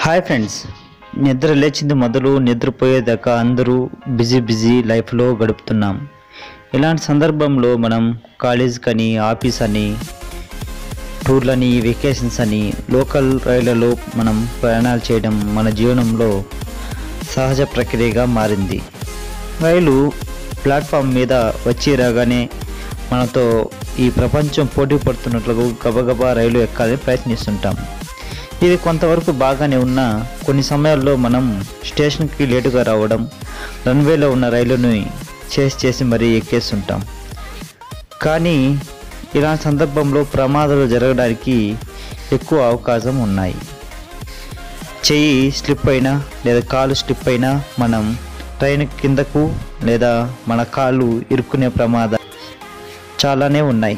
hi friends నిద్ర లేచింది మొదలు నిద్రపోయేదాకా అందరూ బిజీ బిజీ లైఫ్లో గడుపుతున్నాం ఇలాంటి సందర్భంలో మనం కాలేజ్ అని ఆఫీస్ అని టూర్లని వెకేషన్స్ అని లోకల్ రైళ్లలో మనం ప్రయాణాలు చేయడం మన జీవనంలో సహజ ప్రక్రియగా మారింది రైలు ప్లాట్ఫామ్ మీద వచ్చి రాగానే మనతో ఈ ప్రపంచం పోటీ పడుతున్నట్లు గబగబా రైలు ఎక్కాలని ప్రయత్నిస్తుంటాం ఇది కొంతవరకు బాగానే ఉన్నా కొన్ని సమయాల్లో మనం స్టేషన్కి లేటుగా రావడం రన్వేలో ఉన్న రైలుని చేసి చేసి మరీ ఎక్కేస్తుంటాం కానీ ఇలాంటి సందర్భంలో ప్రమాదాలు జరగడానికి ఎక్కువ అవకాశం ఉన్నాయి చెయ్యి స్లిప్ అయినా లేదా కాలు స్లిప్ అయినా మనం ట్రైన్ కిందకు లేదా మన కాళ్ళు ఇరుక్కునే ప్రమాదాలు చాలానే ఉన్నాయి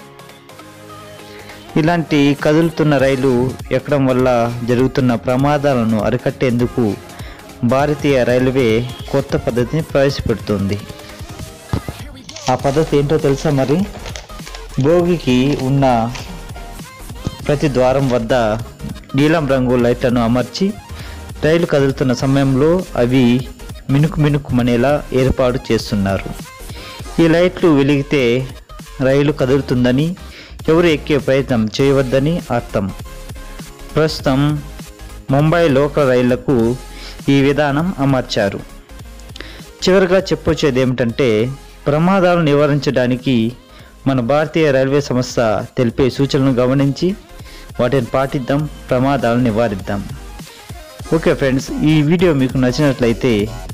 ఇలాంటి కదులుతున్న రైలు ఎక్కడం వల్ల జరుగుతున్న ప్రమాదాలను అరికట్టేందుకు భారతీయ రైల్వే కొత్త పద్ధతిని ప్రవేశపెడుతుంది ఆ పద్ధతి ఏంటో తెలుసా మరి భోగికి ఉన్న ప్రతి ద్వారం వద్ద నీలం రంగు లైట్లను అమర్చి రైలు కదులుతున్న సమయంలో అవి మినుకు మినుకుమనేలా ఏర్పాటు చేస్తున్నారు ఈ లైట్లు వెలిగితే రైలు కదులుతుందని ఎవరు ఎక్కే ప్రయత్నం చేయవద్దని అర్థం ప్రస్తుతం ముంబై లోకల్ రైళ్లకు ఈ విధానం అమర్చారు చివరిగా చెప్పొచ్చేది ఏమిటంటే ప్రమాదాలు నివారించడానికి మన భారతీయ రైల్వే సంస్థ తెలిపే సూచనలను గమనించి వాటిని పాటిద్దాం ప్రమాదాలను నివారిద్దాం ఓకే ఫ్రెండ్స్ ఈ వీడియో మీకు నచ్చినట్లయితే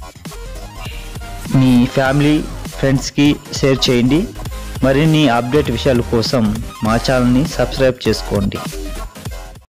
మీ ఫ్యామిలీ ఫ్రెండ్స్కి షేర్ చేయండి మరిన్ని అప్డేట్ విషయాల కోసం మా ఛానల్ని సబ్స్క్రైబ్ చేసుకోండి